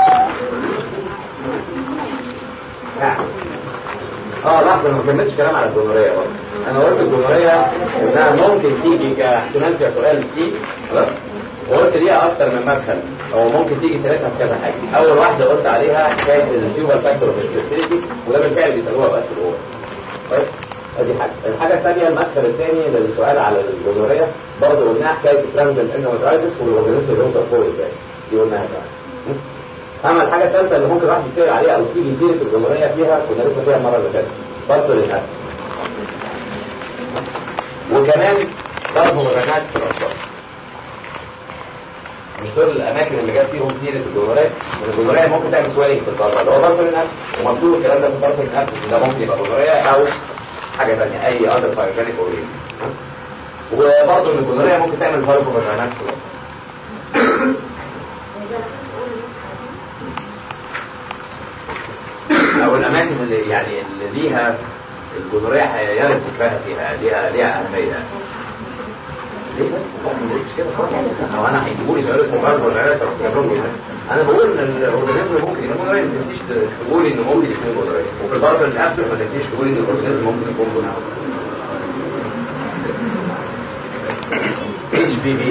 اه لحظه ما كملتش كلام على الجمهوريه برضه انا قلت الجمهوريه انها ممكن تيجي كاحتمال كسؤال سي خلاص وقلت ليها اكتر من مدخل او ممكن تيجي سيرتها في كذا حاجه اول واحده قلت عليها حكايه التيوبال فاكتور اوف وده بالفعل بيسالوها اوقات في الاول طيب ادي حاجه الحاجه الثانيه المدخل الثاني للسؤال على الجمهوريه برضه قلناها حكايه ترانزل اندوميترايتس والاورجانيزم اللي هو فوق ازاي دي قلناها بقى اما الحاجه الثالثه اللي ممكن الواحد يسال عليها او تيجي سيره الجمهوريه فيها كنا لسه فيها المره اللي فاتت برضه للاكل وكمان برضه مراجعات في الاطفال مش دول الاماكن اللي جت فيهم سيره الجمهوريه الجمهوريه ممكن تعمل سوالين في الضربه اللي هو ضرب النفس ومكتوب الكلام ده في ضرب النفس ده ممكن يبقى جمهوريه او حاجه ثانيه اي اذر فايروجينيك اوريد وبرضه ان الجمهوريه ممكن تعمل فاركو فاجينات او الاماكن اللي يعني اللي ليها الجمهوريه يرد فكرها فيها ليها ليها اهميه ليه بس مش كده خالص او انا هيجيبوا لي سؤال اسمه فاركو فاجينات انا بقول ان الاورجانيزم ممكن يكون جمهوريه ما تنسيش تقولي انه ممكن يكون جمهوريه وفي الضرب النفسي ما تنسيش تقولي ان الاورجانيزم ممكن يكون جمهوريه اتش بي في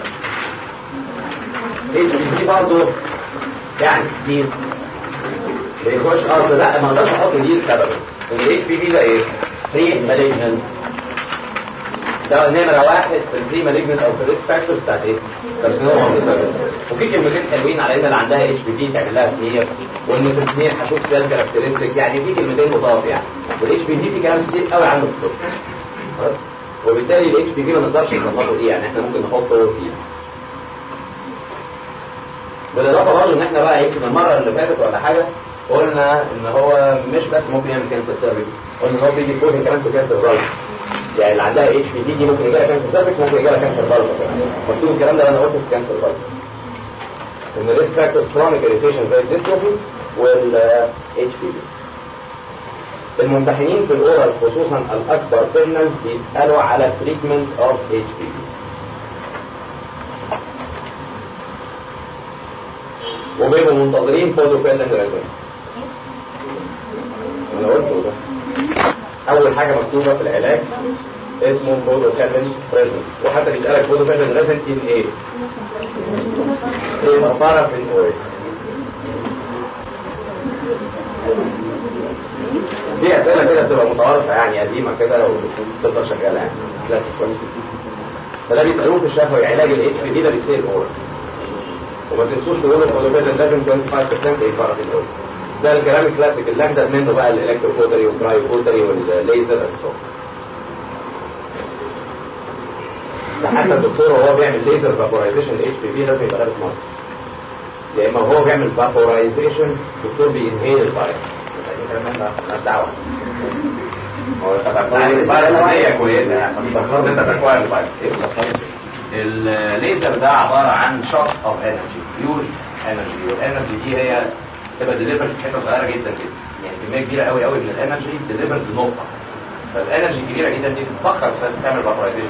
اتش بي في برضه يعني كتير بيخش ارض لا ما اقدرش احط دي لسبب الاتش بي في ده ايه؟ بري مالجنت ده نمرة واحد في البري مالجنت او في الريسك فاكتورز بتاعت ايه؟ كارسينوما وفي كلمتين حلوين على ان اللي عندها اتش بي في تعمل لها سمير وان في السمير هشوف سيل كاركترستيك يعني في كلمتين لطاف يعني والاتش بي في في كلام كتير قوي عنه في الطب خلاص؟ وبالتالي الاتش بي في ما نقدرش نظبطه ايه يعني احنا ممكن نحطه سي بالاضافه برضه ان احنا بقى يمكن المره اللي فاتت ولا حاجه قلنا ان هو مش بس ممكن يعمل كانسر سيرفيس قلنا ان هو بيجي كوزن كمان في كانسر بالب يعني اللي عندها اتش بي في دي ممكن يجي لها كانسر سيرفيس ممكن يجي لها كانسر بالب مكتوب الكلام ده انا قلته في كانسر بالب ان الريسك فاكتورز كرونيك اريتيشن زي الديستروفي والاتش بي في الممتحنين في الاورال خصوصا الاكبر سنا بيسالوا على تريتمنت اوف اتش بي وبيبقوا منتظرين فوزو فيلن ريزون انا قلته ده اول حاجه مكتوبه في العلاج اسمه فوزو فيلن ريزون وحتى بيسالك فوزو فيلن ريزون ان ايه؟ ايه مطارة في الاويل دي اسئله كده بتبقى متوارثه يعني قديمه كده وبتفضل شغاله يعني كلاسيك فده بيسالوه في الشفوي علاج الاتش بي دي ده بيصير اورال وما تنسوش تقولوا الاولوبيل لازم 25% ايه فرق الاول ده الكلام الكلاسيك اللي اجدد منه بقى الالكتروفوتري والكرايوفوتري والليزر ده حتى الدكتور وهو بيعمل ليزر فابورايزيشن اتش بي في لازم يبقى لابس ماسك يا اما هو بيعمل فابورايزيشن الدكتور بينهيل الفايروس مالناش دعوه هو الفايروس كويسه يعني انت تكوين الفايروس الليزر ده عبارة عن شوت اوف انرجي بيور انرجي والانرجي دي هي تبقى ديليفرد في حته صغيره جدا كده يعني كميه كبيره قوي قوي من الانرجي ديليفرد بنقطه فالانرجي الكبيره جدا دي بتفكر تعمل فابرايزيشن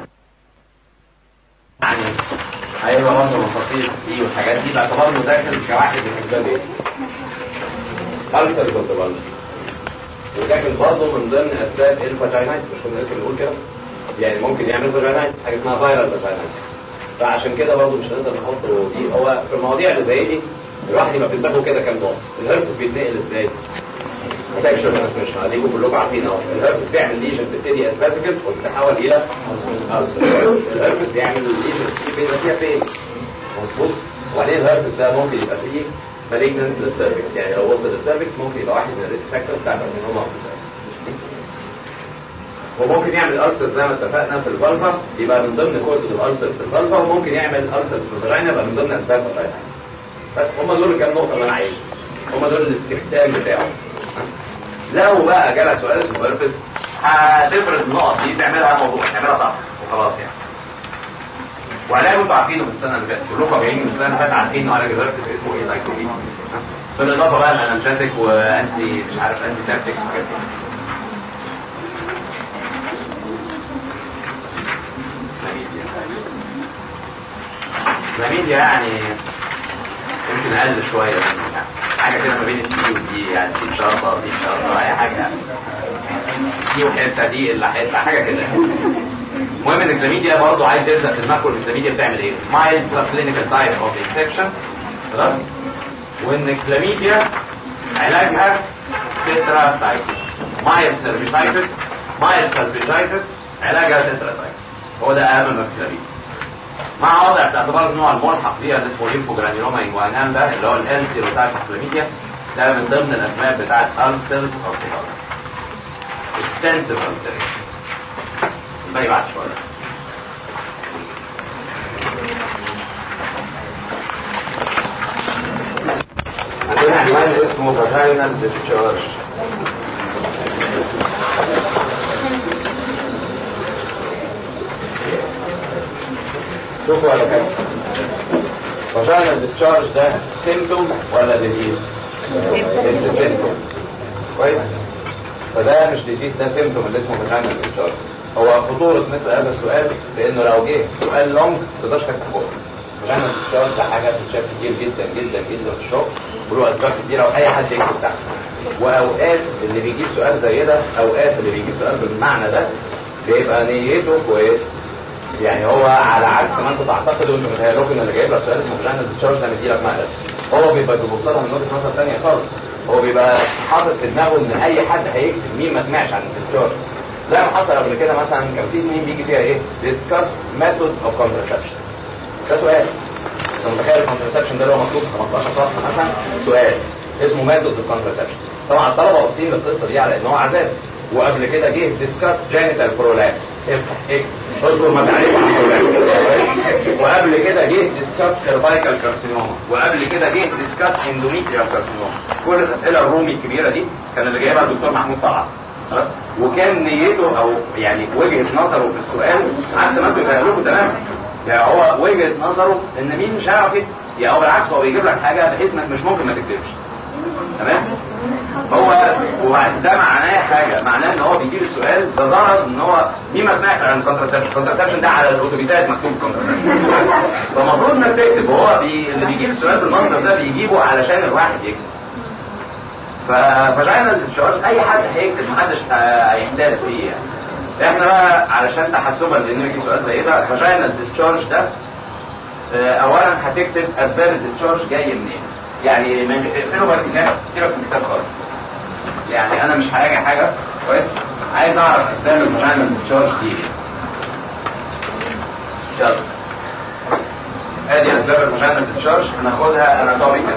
يعني ايوه برضه مفاصيل السي والحاجات دي باعتبار انه داخل كواحد من اسباب ايه؟ ألسر كنت بلس ولكن برضه من ضمن اسباب الفاجينايتس مش كنا لسه بنقول كده يعني ممكن يعمل فاجينايتس حاجه اسمها فايرال فاجينايتس فعشان كده برضه مش هنقدر نحط دي هو في المواضيع اللي زي دي الواحد يبقى في دماغه كده كام نقطه الهربس بيتنقل ازاي؟ سكشن مش هديكم كلكم عارفين اهو الهربس بيعمل ليجن تبتدي اسباسيكال وتتحول الى الهربس بيعمل ليجن بيبقى فيها فين؟ مظبوط وبعدين الهربس ده ممكن يبقى فيه مالجنت للسيرفكس يعني لو وصل للسيرفكس ممكن يبقى واحد من الريسك فاكتور بتاع الكارسينوما وممكن يعمل ألسر زي ما اتفقنا في الفالفا يبقى من ضمن كورسز الألسر في الفالفا وممكن يعمل ألسر في الفاجينا يبقى من ضمن أسباب الفاجينا بس هم دول الكام نقطة اللي أنا عايزهم هم دول الاستخدام بتاعه لو بقى جالك سؤال اسمه هيربس هتفرض النقط دي تعملها موضوع تعملها صح وخلاص يعني وعلاج انتوا عارفينه في السنه اللي فاتت كلكم جايين من السنه اللي فاتت عارفين علاج الهيربس اسمه ايه سايكلوبين بالاضافه بقى الانالجاسيك وانتي مش عارف انتي سيبتكس وحاجات كده نميديا يعني يمكن اقل شويه يعني حاجه كده ما بين السي والدي يعني دي شرطه دي شرطه اي حاجه دي وحته دي اللي هيطلع حاجه كده المهم ان الكلاميديا برضه عايز يبدا في دماغكم الكلاميديا بتعمل ايه؟ مايلد سب كلينيكال تايب اوف انفكشن خلاص وان الكلاميديا علاجها تترا سايكل مايل سيرفيسايتس مايل سيرفيسايتس علاجها تتراسايتس هو ده اهم ما في الكلاريد مع وضع في اعتبار النوع الملحق ليها اللي اسمه ليمفوجرانيوما انجوانام ده اللي هو الان سيروتايب كلاميديا ده من ضمن الاسماء بتاعت ألسرز أو extensive ulceration الباقي بعد شوية عندنا عنوان اسمه vaginal discharge شوفوا على كده vaginal discharge ده symptom ولا disease؟ It's a symptom كويس؟ فده مش ديزيز ده سيمتوم اللي اسمه فاجينال ديسشارج هو خطورة مثل هذا السؤال لانه لو جه سؤال لونج تقدرش تفتح بقك فاجينال ديسشارج ده حاجة بتتشاف كتير جدا جدا جدا في الشغل وله اسباب كتيرة واي حد يكتب تحت واوقات اللي بيجيب سؤال زي ده اوقات اللي بيجيب سؤال بالمعنى ده بيبقى نيته كويسة يعني هو على عكس ما انتوا تعتقدوا انتوا متهيألكم ان اللي جايب لك سؤال اسمه فاجينال ديسشارج ده مديلك مقلب هو بيبقى بيبص لها من وجهة نظر ثانية خالص هو بيبقى حاطط في دماغه ان اي حد هيكتب مين ما سمعش عن الديسشارج زي ما حصل قبل كده مثلا كان في سنين بيجي فيها ايه discuss methods of contraception ده سؤال انت متخيل الكونترسبشن ده اللي هو مكتوب 15 صفحه مثلا سؤال اسمه methods of contraception طبعا الطلبه باصين للقصه دي على ان هو عذاب وقبل كده جه discuss genital prolapse افتح ايه اذكر ما تعرفه عن prolapse وقبل كده جه discuss cervical carcinoma وقبل كده جه discuss endometrial carcinoma كل الاسئله الرومي الكبيره دي كان اللي جايبها الدكتور محمود طلعت خلاص؟ وكان نيته او يعني وجهه نظره في السؤال عكس ما انتوا يتهيألكوا تماما يعني هو وجهه نظره ان مين مش هيعرف يكتب يعني هو بالعكس هو بيجيب لك حاجه بحيث انك مش ممكن ما تكتبش تمام هو وده معناه حاجه معناه ان هو بيجيب السؤال بغرض ان هو مين ما سمعش عن الكونترسبشن الكونترسبشن ده على الاتوبيسات مكتوب كونترسبشن فالمفروض انك تكتب هو بي... اللي بيجيب السؤال بالمنظر ده بيجيبه علشان الواحد يكتب ففاجينال ديسشارج اي حد هيكتب محدش هيحتاج فيه يعني احنا بقى علشان تحسبا لان يجي سؤال زي ده فاجينال ديسشارج ده اولا هتكتب اسباب الديسشارج جاي منين يعني من اقفلوا بقى الكتاب كتير في الكتاب خالص يعني انا مش هراجع حاجه كويس عايز اعرف اسباب الفاجينال ديسشارج دي يلا ادي اسباب الفاجينال ديسشارج هناخدها اناتوميكال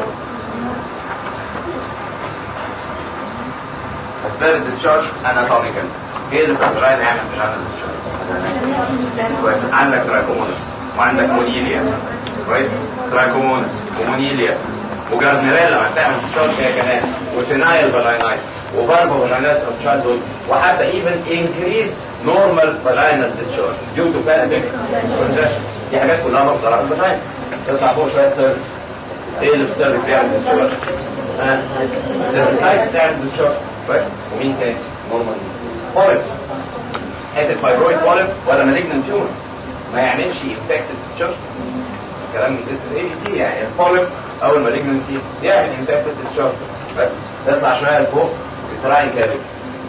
اسباب الديسشارج اناتوميكال ايه اللي في الفاجينا يعمل فاجينال ديسشارج كويس عندك تراكومونس وعندك مونيليا كويس تراكومونس ومونيليا وجارنيريلا لما تعمل ديسشارج هي كمان وسينايل فاجينايتس وفالفو فاجينايتس اوف تشايلدهود وحتى ايفن انكريست نورمال فاجينال ديسشارج ديو تو بانيك كونجكشن دي حاجات كلها مصدرها من الفاجينا تطلع فوق شويه سيرفكس ايه اللي في السيرفكس بيعمل ديسشارج؟ ها سيرفكسايتس بتعمل ديسشارج كويس ومين تاني؟ نورمال بوليب حته فايبرويد بوليب ولا مالجنت تيومر ما يعملش انفكتد ديسشارج كلام من اسم اي سي يعني البوليب او المالجنسي يعمل انفكتد ديسشارج بس تطلع شويه لفوق التراين كابل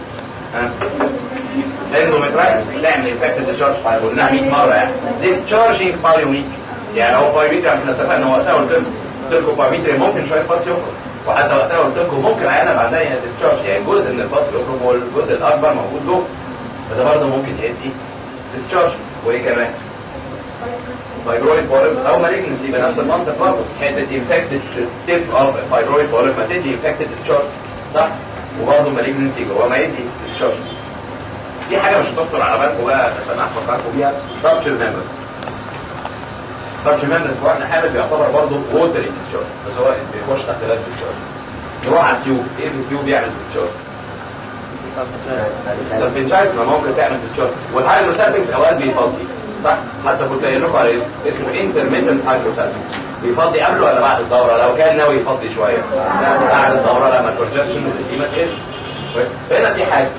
الاندوميترايز بتعمل انفكتد ديسشارج قلناها 100 مره يعني ديسشارجينج بايوميك يعني هو بايوميتري احنا اتفقنا ان هو وقتها قلت لكم قلت لكم بايوميتري ممكن شويه باس يخرج وحتى وقتها قلت لكم ممكن عيانه بعدها ديسشارج يعني جزء من الباس يخرج هو الجزء الاكبر موجود له فده برضه ممكن يدي ديسشارج وايه كمان؟ فايبرويد بوليب او مالجنسي بنفس المنطق برضه حته انفكتد تيب اوف فايبرويد بوليب ما تدي انفكتد ديسشارج صح؟ وبرضه مالجنسي جوه ما يدي ديسشارج دي حاجه مش هتخطر على بالكم بقى بس انا هفكركم بيها رابتشر ميمبرز رابتشر ميمبرز في وقت حامل بيعتبر برضه ووتري ديسشارج بس هو بيخش تحت باب ديسشارج يروح على التيوب ايه في التيوب يعمل ديسشارج سلفنجايز ما ممكن تعمل ديسشارج والهايدروسالفنجز اوقات بيفضي صح حتى كنت قايل لكم على اسم اسمه انترميتنت هايدروسالفنج بيفضي قبل ولا بعد الدوره لو كان ناوي يفضي شويه بعد الدوره لما الكونجكشن دي ما تقلش هنا في حاجه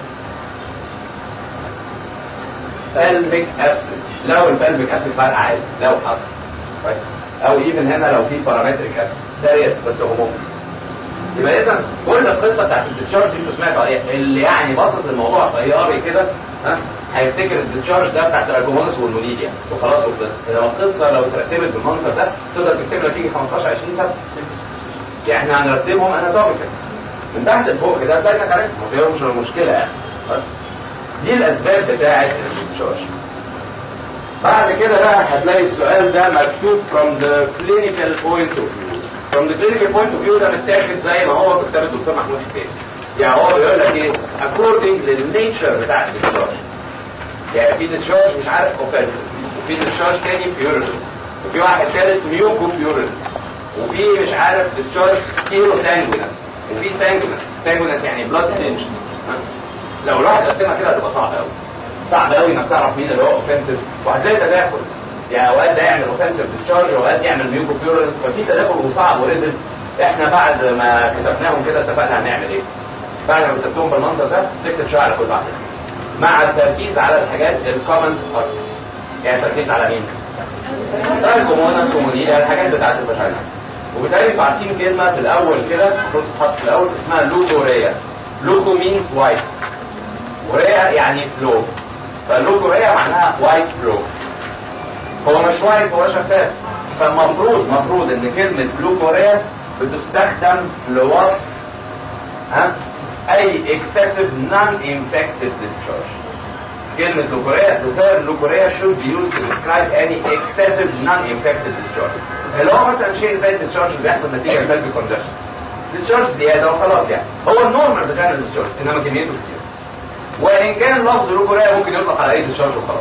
pelvic abscess لو البلفيك ابسس فرق عادي لو حصل او ايفن هنا لو في بارامتريك ابسس ده ريت بس هو ممكن يبقى اذا كل القصه بتاعت الديسشارج دي انتوا سمعتوا عليها اللي يعني باصص الموضوع طياري كده ها هيفتكر الديسشارج ده بتاعت الارجومونس والمونيليا وخلاص وخلص لو القصه لو اترتبت بالمنظر ده تقدر تكتب لك تيجي 15 20 سنه يعني احنا هنرتبهم اناتوميكال من تحت لفوق كده هتلاقي انك عارف ما فيهمش مشكله يعني خلاص؟ دي الاسباب بتاعه الاستشارج بعد كده بقى هتلاقي السؤال ده مكتوب from the clinical point of view from the clinical point of view ده متاخد زي ما هو في كتاب الدكتور محمود حسين يعني هو بيقول لك ايه according للنيتشر بتاع الاستشارج يعني في discharge مش عارف offensive وفي discharge تاني purulent وفي واحد تالت ميوكو purulent وفي مش عارف discharge كيلو sanguinous وفي sanguinous sanguinous يعني blood tension لو الواحد قسمها كده هتبقى صعبه قوي صعب قوي انك تعرف مين اللي هو اوفنسيف وهتلاقي تداخل يعني اوقات ده يعمل اوفنسيف ديسشارج واوقات يعمل ميوكو بيورنت ففي تداخل وصعب ورزل احنا بعد ما كتبناهم كده اتفقنا هنعمل ايه؟ بعد ما كتبتهم بالمنظر ده تكتب شويه على كل واحده مع التركيز على الحاجات الكومن اكتر يعني التركيز على مين؟ الكومونس كومونيا الحاجات بتاعت الفشاينا وبالتالي انتوا عارفين كلمه في الاول كده المفروض تتحط في الاول اسمها لوكوريا لوكو مينز وايت وريا يعني فلو فاللوكوريا معناها وايت فلو هو مش وايت هو شفاف فالمفروض مفروض ان كلمة لوكوريا بتستخدم لوصف ها اي excessive non-infected discharge كلمة لوكوريا the لوكوريا should be used to describe any excessive non-infected discharge اللي هو مثلا شيء زي الديسشارج اللي بيحصل نتيجة للبلد كونجكشن ديسشارج زيادة وخلاص يعني هو النورمال بتاع الديسشارج انما كميته كتير وان كان لفظ لوكوريا ممكن يطلق على اي ديسشارج وخلاص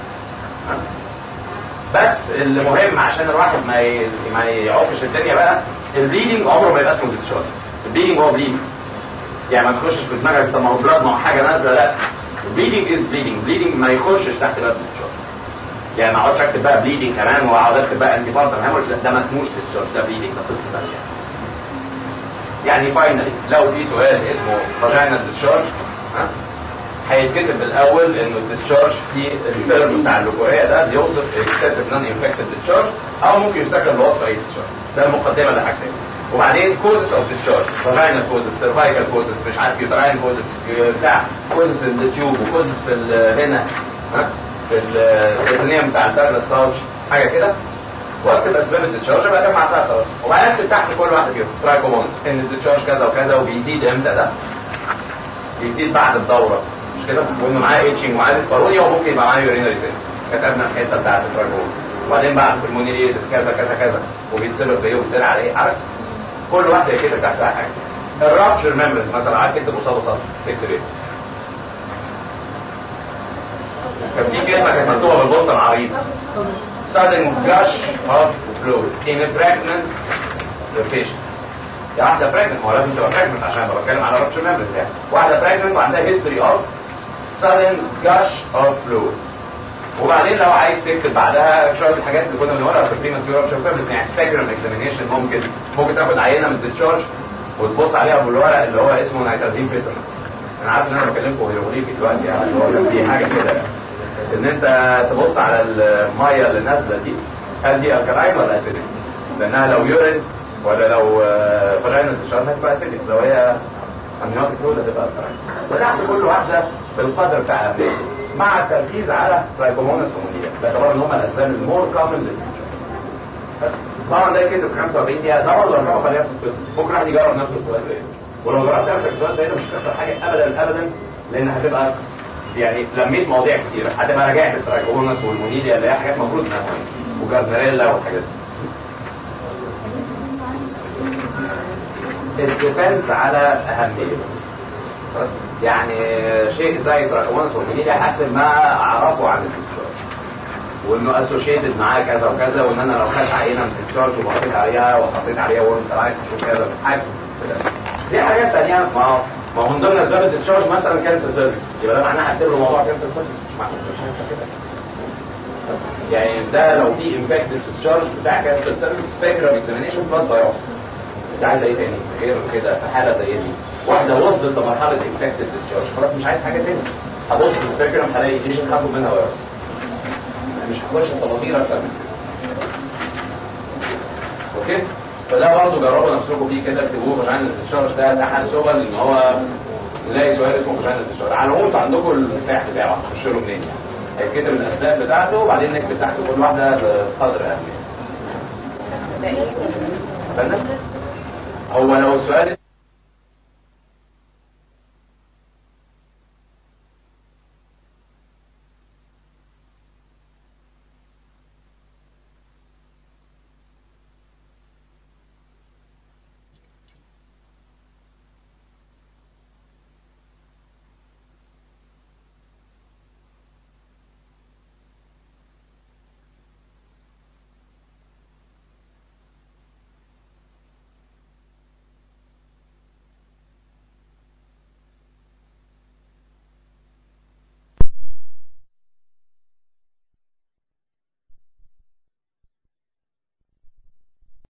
بس اللي مهم عشان الواحد ما ي... ما يعوقش الدنيا بقى البليدنج عمره ما يبقى اسمه ديسشارج البليدنج هو بليدنج يعني ما تخشش في دماغك طب ما هو بلاد ما هو حاجه نازله لا البليدنج از بليدنج بليدنج ما يخشش تحت باب ديسشارج يعني ما اقعدش اكتب بقى بليدنج كمان واقعد اكتب بقى انتي بارتر هيموريج ده ما اسموش ديسشارج ده بليدنج ده قصه ثانيه يعني فاينلي لو في سؤال اسمه فاجينال ديسشارج ها هيتكتب بالاول انه الديسشارج في الترم بتاع اللوكوريا ده بيوصف اكسسيف نون انفكتد ديسشارج او ممكن يستخدم بوصف اي ديسشارج ده المقدمه لحاجتين وبعدين كوزس اوف ديسشارج فاجينال كوزس سيرفايكال كوزس مش عارف يوتراين كوزس بتاع كوزس التيوب وكوزس في هنا ها في البريتونيوم بتاع الدارنس باوتش حاجه كده واكتب اسباب الديسشارج بقى جمعتها خلاص وبعدين اكتب تحت كل واحد فيهم ترايكومونز ان الديسشارج كذا وكذا وبيزيد امتى ده بيزيد بعد الدوره مش كده وانه معاه ايتشنج ومعاه ديسبارونيا وممكن يبقى معاه يورينري سيل كتبنا الحته بتاعت الترايكومونز وبعدين بعد المونيليزس كذا كذا كذا وبيتسبب بايه وبيتزرع عليه عارف كل واحده كده تحتها حاجه الرابشر ميمبرز مثلا عايز تكتب قصاده سطر تكتب ايه؟ كان في كلمه كانت مكتوبه بالبطن عريض sudden gush of fluid in a pregnant patient دي واحده pregnant هو لازم تبقى pregnant عشان ابقى بتكلم على rupture members يعني واحده pregnant وعندها history of sudden gush of fluid وبعدين لو عايز تكتب بعدها شويه الحاجات اللي كنا بنقولها في البريماتيور rupture members يعني spectrum examination ممكن ممكن تاخد عينه من الديسشارج وتبص عليها بالورق اللي هو اسمه نيترازين بيتر انا عارف ان انا بكلمكم هيروغليفي دلوقتي يعني هو كان في حاجه كده ان انت تبص على الميه اللي نازله دي هل دي الكلاين ولا اسيدك لانها لو يورين ولا لو فلاين الشرط هتبقى اسيدك لو هي امنيوتيك فلويد هتبقى الكلاين وتحت كل واحده بالقدر بتاعها مع التركيز على ترايكومونس هومونيا باعتبار ان هم الاسباب المور كومن بس طبعا ده كده في 45 دقيقه ده برضه ارقام خليها نفس القصه ممكن واحد يجرب نفس السؤال ده ولو جربت نفسك السؤال ده مش هتخسر حاجه ابدا ابدا لان هتبقى يعني لميت مواضيع كتيرة هتبقى راجعت الترايكومونس والمونيليا اللي هي حاجات المفروض انها وجارنريلا والحاجات دي الديبندز على اهميته يعني شيء زي الترايكومونس والمونيليا هكتب ما اعرفه عن الديسشارج وانه اسوشيتد معاه كذا وكذا وان انا لو خدت عينه من الديسشارج وبصيت عليها وحطيت عليها ورم سلايف وشوف كذا حاجه دي حاجات ثانيه ما هو ما هو من ضمن اسباب الديسشارج مثلا كانسر سيرفيس يبقى ده معناه هكتب له موضوع كانسر سيرفيس مش معناه مش هينفع كده يعني ده لو في انفكتد ديسشارج بتاع كانسر سيرفيس فاكر اكزامينيشن بلس بايوبسي انت عايز ايه تاني غير كده في حاله زي دي واحده وصلت لمرحله انفكتد ديسشارج خلاص مش عايز حاجه تاني هبص في الفكره هلاقي ليشن هاخد منها بايوبسي مش هخش في تفاصيل اكتر من كده اوكي فده برضه جربوا نفسكم فيه كده اكتبوه فشان الديسشارج ده تحسبا ان هو نلاقي سؤال اسمه فشان الديسشارج على العموم انتوا عندكم المفتاح بتاعه هتخش له منين يعني هيتكتب الاسباب بتاعته وبعدين نكتب تحت كل واحده بقدر اهميه فندم هو لو السؤال